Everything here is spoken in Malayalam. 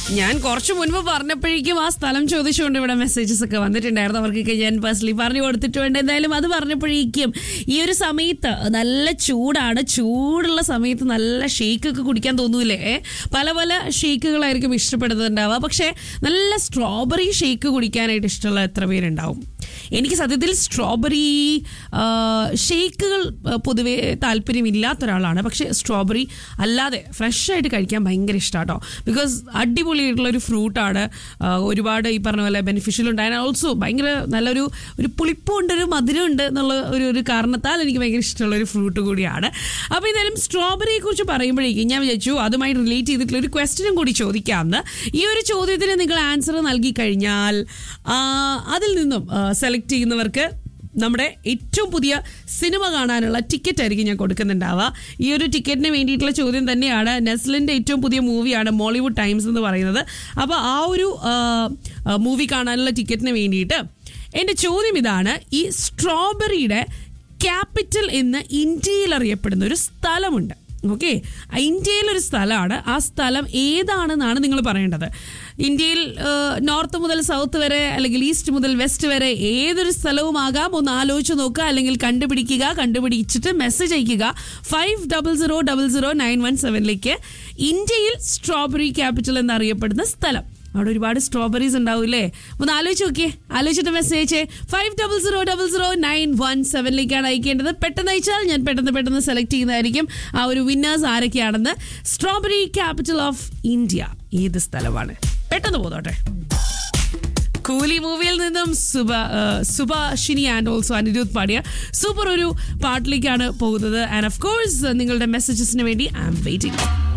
ഞാൻ കുറച്ച് മുൻപ് പറഞ്ഞപ്പോഴേക്കും ആ സ്ഥലം ചോദിച്ചുകൊണ്ട് ഇവിടെ മെസ്സേജസ് ഒക്കെ വന്നിട്ടുണ്ടായിരുന്നു അവർക്കൊക്കെ ഞാൻ പേഴ്സണലി പറഞ്ഞു കൊടുത്തിട്ടുണ്ട് എന്തായാലും അത് പറഞ്ഞപ്പോഴേക്കും ഈ ഒരു സമയത്ത് നല്ല ചൂടാണ് ചൂടുള്ള സമയത്ത് നല്ല ഷേക്ക് ഒക്കെ കുടിക്കാൻ തോന്നൂലേ ഏ? പല പല ഷേക്കുകളായിരിക്കും ഇഷ്ടപ്പെടുന്നുണ്ടാവുക പക്ഷേ നല്ല സ്ട്രോബെറി ഷേക്ക് കുടിക്കാനായിട്ട് ഇഷ്ടമുള്ള എത്ര പേരുണ്ടാവും എനിക്ക് സത്യത്തിൽ സ്ട്രോബെറി ഷേക്കുകൾ പൊതുവേ താല്പര്യമില്ലാത്ത ഒരാളാണ് പക്ഷേ സ്ട്രോബെറി അല്ലാതെ ഫ്രഷ് ആയിട്ട് കഴിക്കാൻ ഭയങ്കര ഇഷ്ടമാട്ടോ ബിക്കോസ് അടിപൊളിയായിട്ടുള്ള ഒരു ഫ്രൂട്ടാണ് ഒരുപാട് ഈ പറഞ്ഞ പോലെ ബെനിഫിഷ്യൽ ഉണ്ട് ആൻഡ് ഓൾസോ ഭയങ്കര നല്ലൊരു ഒരു പുളിപ്പുണ്ട് ഒരു മധുരമുണ്ട് എന്നുള്ള ഒരു ഒരു കാരണത്താൽ എനിക്ക് ഭയങ്കര ഇഷ്ടമുള്ള ഒരു ഫ്രൂട്ട് കൂടിയാണ് അപ്പോൾ എന്തായാലും സ്ട്രോബെറിയെ കുറിച്ച് പറയുമ്പോഴേക്കും ഞാൻ വിചാരിച്ചു അതുമായി റിലേറ്റ് ചെയ്തിട്ടുള്ള ഒരു ക്വസ്റ്റ്യനും കൂടി ചോദിക്കാമെന്ന് ഈ ഒരു ചോദ്യത്തിന് നിങ്ങൾ ആൻസർ നൽകി കഴിഞ്ഞാൽ ആ, അതിൽ നിന്നും സെലക്ട് ചെയ്യുന്നവർക്ക് നമ്മുടെ ഏറ്റവും പുതിയ സിനിമ കാണാനുള്ള ടിക്കറ്റ് ആയിരിക്കും ഞാൻ കൊടുക്കുന്നുണ്ടാവുക ഈ ഒരു ടിക്കറ്റിന് വേണ്ടിയിട്ടുള്ള ചോദ്യം തന്നെയാണ് നെസ്ലിൻ്റെ ഏറ്റവും പുതിയ മൂവിയാണ് മോളിവുഡ് ടൈംസ് എന്ന് പറയുന്നത് അപ്പോൾ ആ ഒരു മൂവി കാണാനുള്ള ടിക്കറ്റിന് വേണ്ടിയിട്ട് എൻ്റെ ചോദ്യം ഇതാണ് ഈ സ്ട്രോബെറിയുടെ ക്യാപിറ്റൽ എന്ന് ഇന്ത്യയിൽ അറിയപ്പെടുന്ന ഒരു സ്ഥലമുണ്ട് ഓക്കെ ഇന്ത്യയിൽ ഒരു സ്ഥലമാണ് ആ സ്ഥലം ഏതാണെന്നാണ് നിങ്ങൾ പറയേണ്ടത് ഇന്ത്യയിൽ നോർത്ത് മുതൽ സൗത്ത് വരെ അല്ലെങ്കിൽ ഈസ്റ്റ് മുതൽ വെസ്റ്റ് വരെ ഏതൊരു സ്ഥലവുമാകാം ഒന്ന് ആലോചിച്ച് നോക്കുക അല്ലെങ്കിൽ കണ്ടുപിടിക്കുക കണ്ടുപിടിച്ചിട്ട് മെസ്സേജ് അയക്കുക five double zero double zero nine one സെവനിലേക്ക് ഇന്ത്യയിൽ സ്ട്രോബെറി ക്യാപിറ്റൽ എന്നറിയപ്പെടുന്ന സ്ഥലം അവിടെ ഒരുപാട് സ്ട്രോബെറീസ് ഉണ്ടാവില്ലേ ഒന്ന് ആലോചിച്ച് നോക്കിയേ ആലോചിച്ചിട്ട് message five double zero double zero nine one സെവനിലേക്കാണ് അയക്കേണ്ടത് പെട്ടെന്ന് അയച്ചാൽ ഞാൻ പെട്ടെന്ന് പെട്ടെന്ന് സെലക്ട് ചെയ്യുന്നതായിരിക്കും ആ ഒരു വിന്നേഴ്സ് ആരൊക്കെയാണെന്ന് സ്ട്രോബെറി ക്യാപിറ്റൽ ഓഫ് ഇന്ത്യ ഏത് സ്ഥലമാണ് പെട്ടെന്ന് പോന്നോട്ടെ കൂലി മൂവിയിൽ നിന്നും സുബ ആ, സുഭാഷിനി ആൻഡ് ഓൾസോ അനിരുദ്ധ് പാടിയ സൂപ്പർ ഒരു പാട്ടിലേക്കാണ് പോകുന്നത് ആൻഡ് ഓഫ് കോഴ്സ് നിങ്ങളുടെ മെസ്സേജസിന് വേണ്ടി ഐ ആം വെയിറ്റിംഗ്